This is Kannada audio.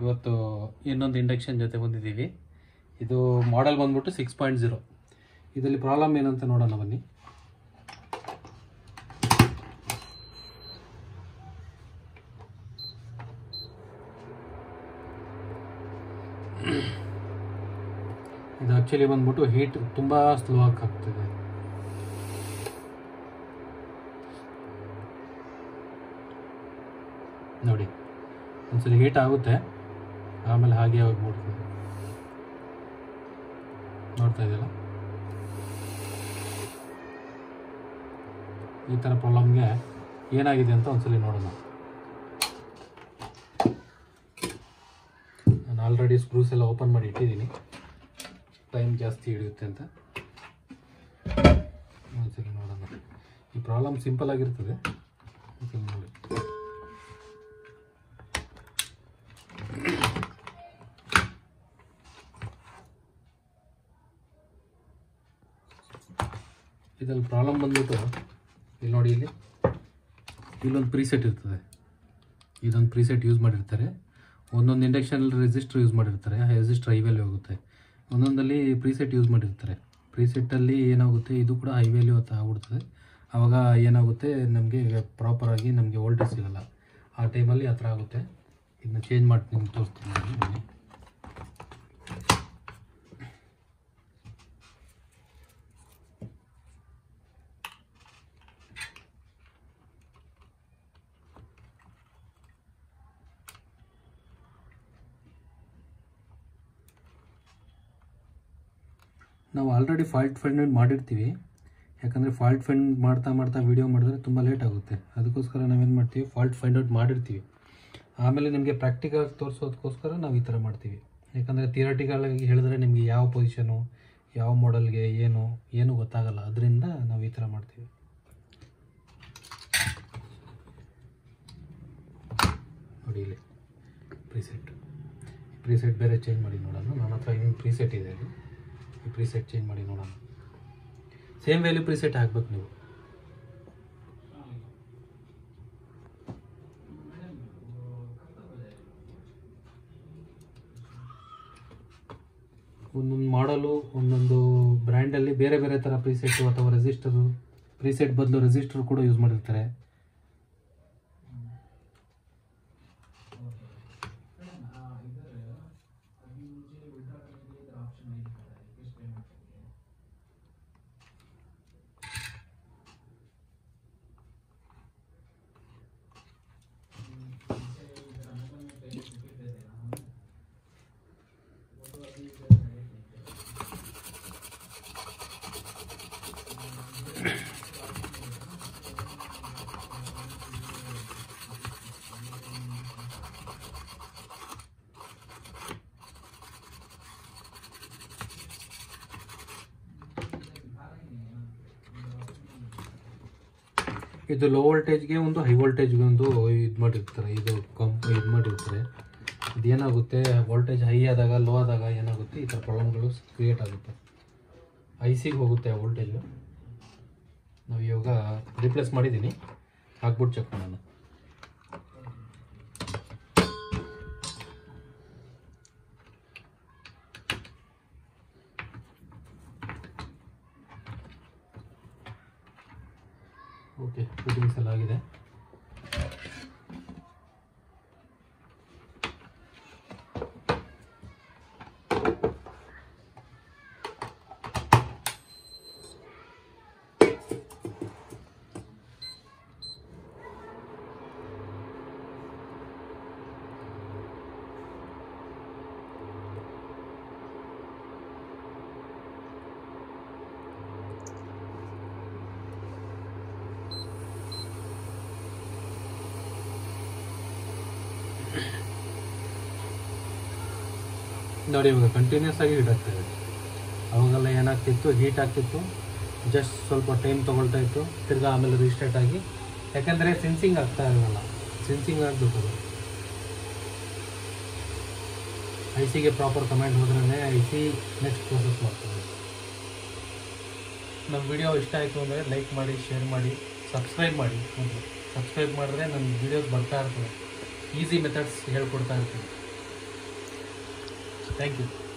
ಇವತ್ತು ಇನ್ನೊಂದು ಇಂಡಕ್ಷನ್ ಜೊತೆ ಬಂದಿದ್ದೀವಿ ಇದು ಮಾಡೆಲ್ ಬಂದ್ಬಿಟ್ಟು ಸಿಕ್ಸ್ ಪಾಯಿಂಟ್ ಜೀರೋ ಇದರಲ್ಲಿ ಪ್ರಾಬ್ಲಮ್ ಏನಂತ ನೋಡೋಣ ಬನ್ನಿ ಇದು ಆ್ಯಕ್ಚುಲಿ ಬಂದ್ಬಿಟ್ಟು ಹೀಟ್ ತುಂಬ ಸ್ಲೋ ಆಗಿ ಆಗ್ತಿದೆ ನೋಡಿ ಒಂದ್ಸಲಿ ಹೀಟ್ ಆಗುತ್ತೆ ಆಮೇಲೆ ಹಾಗೆ ಹೋಗ್ಬಿಡ್ತದೆ ನೋಡ್ತಾ ಇದೆಯಲ್ಲ ಈ ಥರ ಪ್ರಾಬ್ಲಮ್ಗೆ ಏನಾಗಿದೆ ಅಂತ ಒಂದ್ಸಲಿ ನೋಡೋಣ ನಾನು ಆಲ್ರೆಡಿ ಸ್ಕ್ರೂಸ್ ಎಲ್ಲ ಓಪನ್ ಮಾಡಿ ಇಟ್ಟಿದ್ದೀನಿ ಟೈಮ್ ಜಾಸ್ತಿ ಹಿಡಿಯುತ್ತೆ ಅಂತ ಒಂದ್ಸಲಿ ನೋಡೋಣ ಈ ಪ್ರಾಬ್ಲಮ್ ಸಿಂಪಲ್ ಆಗಿರ್ತದೆ ಒಂದ್ಸಲಿ ನೋಡಿ ಇದ್ರಲ್ಲಿ ಪ್ರಾಬ್ಲಮ್ ಬಂದ್ಬಿಟ್ಟು ಇಲ್ಲಿ ನೋಡಿ ಇಲ್ಲಿ ಇಲ್ಲೊಂದು ಪ್ರೀಸೆಟ್ ಇರ್ತದೆ ಇದೊಂದು ಪ್ರೀಸೆಟ್ ಯೂಸ್ ಮಾಡಿರ್ತಾರೆ ಒಂದೊಂದು ಇಂಡಕ್ಷನಲ್ಲಿ ರೆಸಿಸ್ಟರ್ ಯೂಸ್ ಮಾಡಿರ್ತಾರೆ ಆ ರೆಸಿಸ್ಟರ್ ಹೈವೇಲಿ ಹೋಗುತ್ತೆ ಒಂದೊಂದಲ್ಲಿ ಪ್ರೀಸೆಟ್ ಯೂಸ್ ಮಾಡಿರ್ತಾರೆ ಪ್ರೀಸೆಟ್ಟಲ್ಲಿ ಏನಾಗುತ್ತೆ ಇದು ಕೂಡ ಹೈವೇಲಿ ಹೊತ್ತು ಆಗ್ಬಿಡ್ತದೆ ಆವಾಗ ಏನಾಗುತ್ತೆ ನಮಗೆ ಪ್ರಾಪರಾಗಿ ನಮಗೆ ವೋಲ್ಟೇಜ್ ಸಿಗಲ್ಲ ಆ ಟೈಮಲ್ಲಿ ಆ ಥರ ಆಗುತ್ತೆ ಇದನ್ನ ಚೇಂಜ್ ಮಾಡಿ ನಿಮ್ಗೆ ತೋರಿಸ್ತೀನಿ ನಾನು ಬನ್ನಿ. ನಾವು ಆಲ್ರೆಡಿ ಫಾಲ್ಟ್ ಫೈಂಡ್ ಮಾಡಿರ್ತೀವಿ ಯಾಕಂದರೆ ಫಾಲ್ಟ್ ಫೈಂಡ್ ಮಾಡ್ತಾ ಮಾಡ್ತಾ ವೀಡಿಯೋ ಮಾಡಿದ್ರೆ ತುಂಬ ಲೇಟ್ ಆಗುತ್ತೆ ಅದಕ್ಕೋಸ್ಕರ ನಾವೇನು ಮಾಡ್ತೀವಿ ಫಾಲ್ಟ್ ಫೈಂಡ್ ಔಟ್ ಮಾಡಿರ್ತೀವಿ ಆಮೇಲೆ ನಿಮಗೆ ಪ್ರಾಕ್ಟಿಕಲ್ ತೋರಿಸೋದಕ್ಕೋಸ್ಕರ ನಾವು ಈ ಥರ ಮಾಡ್ತೀವಿ ಯಾಕಂದರೆ ಥಿಯರಟಿಕಲ್ ಆಗಿ ಹೇಳಿದ್ರೆ ನಿಮಗೆ ಯಾವ ಪೊಸಿಷನು ಯಾವ ಮಾಡೆಲ್ಗೆ ಏನು ಏನು ಗೊತ್ತಾಗಲ್ಲ ಅದರಿಂದ ನಾವು ಈ ಥರ ಮಾಡ್ತೀವಿ ನೋಡಿ ಇಲ್ಲಿ ಪ್ರೀಸೆಟ್ ಪ್ರೀಸೆಟ್ ಬೇರೆ ಚೇಂಜ್ ಮಾಡಿ ನೋಡೋಣ ನನ್ನ ಹತ್ರ ಇನ್ನೊಂದು ಪ್ರೀಸೆಟ್ ಇದೆ ಅಲ್ಲಿ ಈ ಪ್ರೀಸೆಟ್ ಚೇಂಜ್ ಮಾಡಿ ನೋಡೋಣ ಸೇಮ್ ವ್ಯಾಲ್ಯೂ ಪ್ರೀಸೆಟ್ ಹಾಕ್ಬೇಕು ನೀವು ಒಂದೊಂದು ಮಾಡಲು ಒಂದೊಂದು ಬ್ರ್ಯಾಂಡಲ್ಲಿ ಬೇರೆ ಬೇರೆ ಥರ ಪ್ರೀಸೆಟ್ಟು ಅಥವಾ ರೆಸಿಸ್ಟರು ಪ್ರೀಸೆಟ್ ಬದಲು ರೆಸಿಸ್ಟರ್ ಕೂಡ ಯೂಸ್ ಮಾಡಿರ್ತಾರೆ ಇದು ಲೋ ವೋಲ್ಟೇಜ್ಗೆ ಒಂದು ಹೈ ವೋಲ್ಟೇಜ್ಗೆ ಒಂದು ಇದು ಮಾಡಿರ್ತಾರೆ ಇದು ಕಂಪ್ ಇದು ಮಾಡಿರ್ತಾರೆ ಇದೇನಾಗುತ್ತೆ ವೋಲ್ಟೇಜ್ ಹೈ ಆದಾಗ ಲೋ ಆದಾಗ ಏನಾಗುತ್ತೆ ಈ ಥರ ಪ್ರಾಬ್ಲಮ್ಗಳು ಕ್ರಿಯೇಟ್ ಆಗುತ್ತೆ ಐ ಸಿಗೆ ಹೋಗುತ್ತೆ ಆ ವೋಲ್ಟೇಜು ನಾವು ಇವಾಗ ರಿಪ್ಲೇಸ್ ಮಾಡಿದ್ದೀನಿ ಹಾಕ್ಬಿಟ್ಟು ಚೆಕ್ ಮಾಡೋಣ ಓಕೆ ಫಿಟ್ಟಿಂಗ್ಸ್ ಎಲ್ಲ ಆಗಿದೆ ನೋಡಿ ಇವಾಗ ಕಂಟಿನ್ಯೂಸ್ ಆಗಿ ಹೀಟ್ ಆಗ್ತಾಯಿದೆ ಅವಾಗೆಲ್ಲ ಏನಾಗ್ತಿತ್ತು ಹೀಟ್ ಆಗ್ತಿತ್ತು ಜಸ್ಟ್ ಸ್ವಲ್ಪ ಟೈಮ್ ತೊಗೊಳ್ತಾ ಇತ್ತು ತಿರ್ಗಾ ಆಮೇಲೆ ರೀಸ್ಟಾರ್ಟ್ ಆಗಿ ಯಾಕಂದರೆ ಸೆನ್ಸಿಂಗ್ ಆಗ್ತಾ ಇರಲ್ಲ ಸೆನ್ಸಿಂಗ್ ಆಗಬೇಕು ಅದು ಐ ಸಿಗೆ ಪ್ರಾಪರ್ ಕಮೆಂಟ್ ಹೋದ್ರೇ ಐ ಸಿ ನೆಕ್ಸ್ಟ್ ಪ್ರೋಸೆಸ್ ಮಾಡ್ತದೆ ನಮ್ಮ ವಿಡಿಯೋ ಇಷ್ಟ ಆಯಿತು ಅಂದರೆ ಲೈಕ್ ಮಾಡಿ ಶೇರ್ ಮಾಡಿ ಸಬ್ಸ್ಕ್ರೈಬ್ ಮಾಡಿ ಸಬ್ಸ್ಕ್ರೈಬ್ ಮಾಡಿದ್ರೆ ನನ್ನ ವಿಡಿಯೋಸ್ ಬರ್ತಾ ಇರ್ತದೆ ಈಸಿ ಮೆಥಡ್ಸ್ ಹೇಳ್ಕೊಡ್ತಾ ಇರ್ತೀನಿ ಥ್ಯಾಂಕ್ ಯು